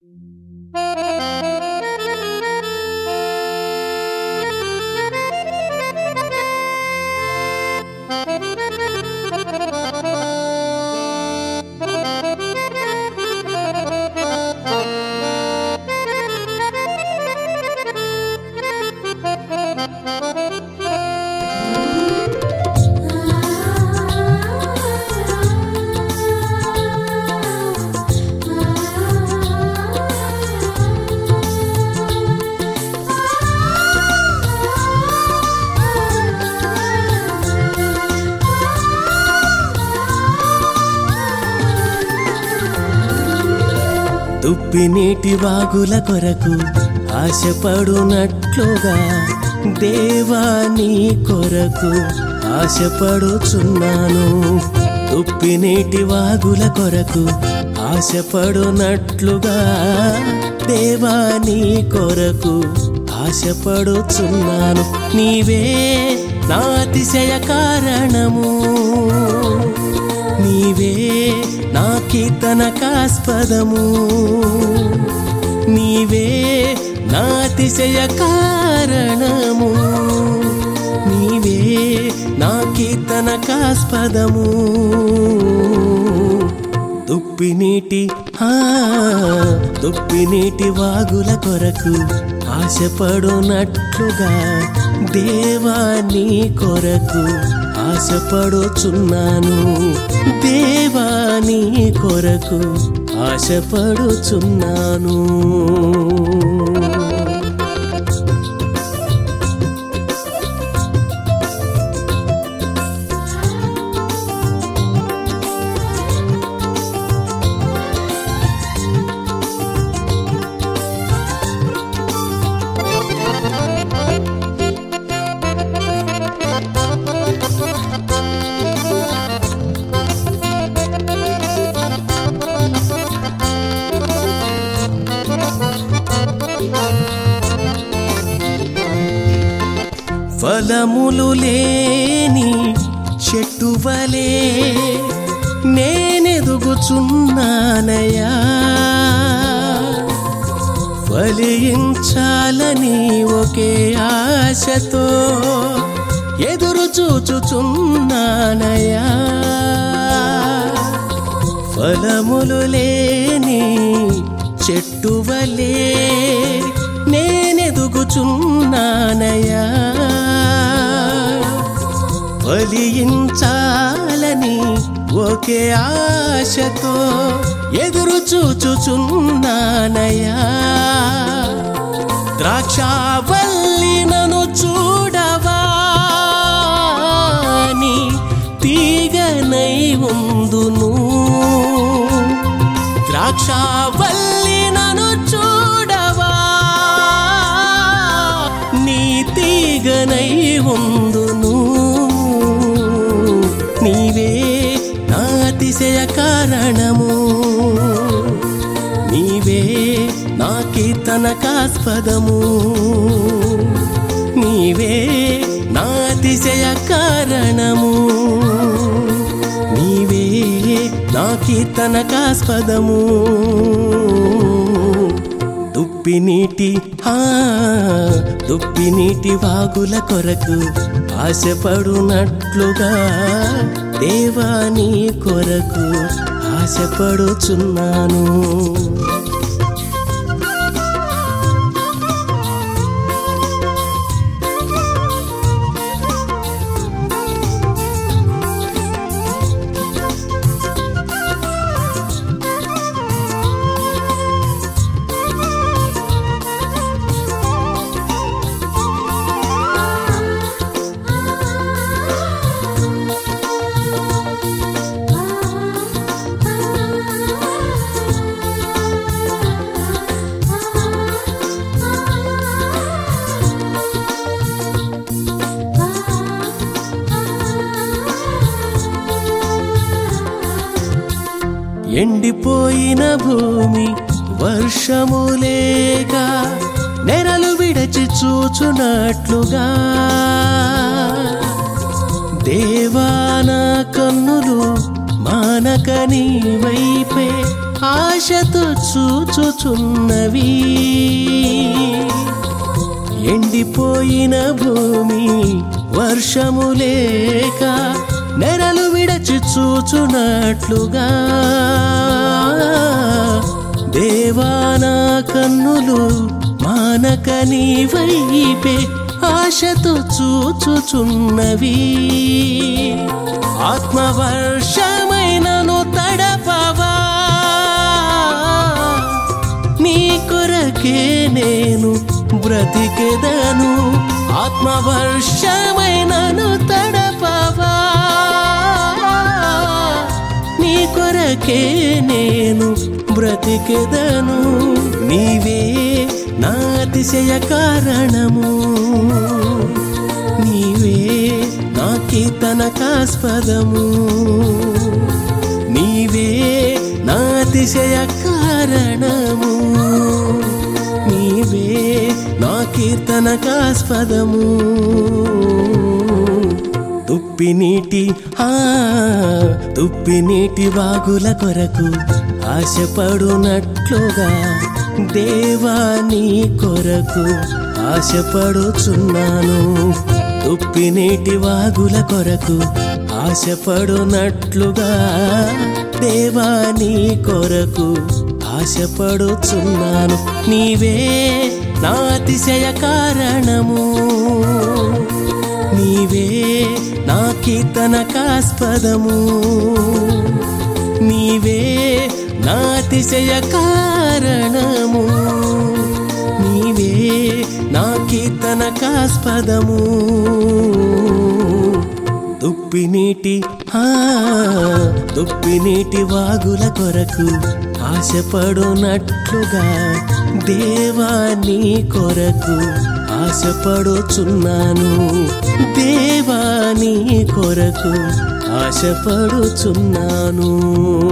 దుప్పి నీటి వాగుల కొరకు ఆశపడునట్లుగా దేవా నీ కొరకు ఆశపడుచున్నాను దుప్పి నీటి వాగుల కొరకు ఆశపడునట్లుగా దేవా నీ కొరకు ఆశపడుచున్నాను నీవే నా అతిశయ కారణము నీవే నా కీర్తనకాస్పదము నీవే నా అతిశయ కారణము నీవే నా కీర్తనకాస్పదము దుప్పి నీటి ఆ, దుప్పి నీటి వాగుల కొరకు ఆశపడునట్లుగా దేవా నీ కొరకు ఆశపడుచున్నాను దేవా నీ కొరకు ఆశపడుచున్నాను ఫలములు లేని చెట్టు వలే నేనెదుగుచున్నానయ్యా ఫలించాలని ఒకే ఆశతో ఎదురు చూచుచున్నానయ్యా ఫలములు లేని చెట్టు వలే నేనెదుగుచున్నానయ్యా ఫలించాలని ఒకే ఆశతో ఎదురు చూచుచున్నానయ్యా ద్రాక్షావల్లి నన్ను చూడవా నీ తీగనై ఉందును ద్రాక్షావల్లి నన్ను చూడవా నీ తీగనై ఉందును నీవే నా అతిశయ కారణము నీవే నా కీర్తనకాస్పదము నీవే నా అతిశయ కారణము నీవే నా కీర్తనకాస్పదము దుప్పి నీటి ఆ దుప్పి నీటి వాగుల కొరకు ఆశపడునట్లుగా దేవా నీ కొరకు ఆశపడుచున్నాను ఎండిపోయిన భూమి వర్షము లేక నెరలు విడచి చూచునట్లుగా దేవాన కన్నులు మానక నీ వైపే ఆశతో చూచుచున్నవి ఎండిపోయిన భూమి వర్షము లేక నెరలు విడచి చూచునట్లుగా దేవానా కన్నులు మానక నీ వైపే ఆశతో చూచుచున్నవి ఆత్మవర్షమైనను తడపవా నీ కొరకే నేను బ్రతికెదను ఆత్మవర్షమైనను తడపవా నీ కొరకే నేను బ్రతికెదను నీవే నా అతిశయ కారణము నీవే నా కీర్తనకాస్పదము నీవే నా అతిశయ కారణము నీవే నా కీర్తనకాస్పదము తుప్పి నీటి ఆ తుప్పి నీటి వాగుల కొరకు ఆశపడునట్లుగా దేవా నీ కొరకు ఆశపడుచున్నాను తుప్పి నీటి వాగుల కొరకు ఆశపడునట్లుగా దేవా నీ కొరకు ఆశపడుచున్నాను నీవే నా అతిశయ కారణము నీవే నా కీర్తనకాస్పదము నీవే నా అతిశయ కారణము నీవే నా కీర్తనకాస్పదము దుప్పి నీటి ఆ దుప్పి నీటి వాగుల కొరకు ఆశపడునట్లుగా దేవా నీ కొరకు ఆశపడుచున్నాను దేవా నీ కొరకు ఆశపడుచున్నాను